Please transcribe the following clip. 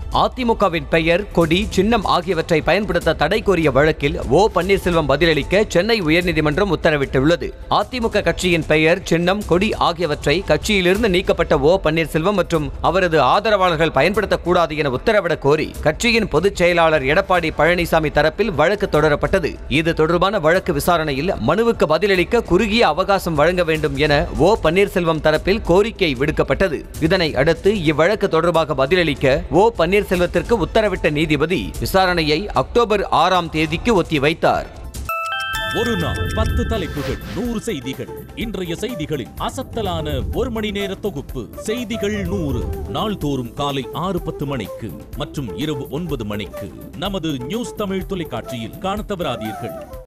அதிமுகவின் பெயர் கொடி சின்னம் ஆகியவற்றை பயன்படுத்த தடை கோரிய வழக்கில் ஓ பன்னீர்செல்வம் பதிலளிக்க சென்னை உயர்நீதிமன்றம் உத்தரவிட்டுள்ளது அதிமுக கட்சியின் பெயர் சின்னம் கொடி ஆகியவற்றை கட்சியிலிருந்து நீக்கப்பட்ட ஓ பன்னீர்செல்வம் மற்றும் அவரது ஆதரவாளர்கள் பயன்படுத்தக்கூடாது என உத்தரவிடக் கோரி கட்சியின் பொதுச் செயலாளர் எடப்பாடி பழனிசாமி தரப்பில் வழக்கு தொடரப்பட்டது இது தொடர்பான வழக்கு விசாரணையில் மனுவுக்கு பதிலளிக்க குறுகிய அவகாசம் வழங்க வேண்டும் என ஓ பன்னீர்செல்வம் தரப்பில் கோரிக்கை விடுக்கப்பட்டது இதனை அடுத்து இவ்வழக்கு தொடர்பாக பதிலளிக்க ஓ பன்னீர்செல்வத்திற்கு உத்தரவிட்ட நீதிபதி விசாரணையை அக்டோபர் ஆறாம் தேதிக்கு ஒத்திவைத்தார் ஒரு நாள் பத்து தலைப்புகள் நூறு செய்திகள் இன்றைய செய்திகளின் அசத்தலான ஒரு மணி நேர தொகுப்பு செய்திகள் நூறு நாள்தோறும் காலை ஆறு பத்து மணிக்கு மற்றும் இரவு ஒன்பது மணிக்கு நமது நியூஸ் தமிழ் தொலைக்காட்சியில் காணத் தவறாதீர்கள்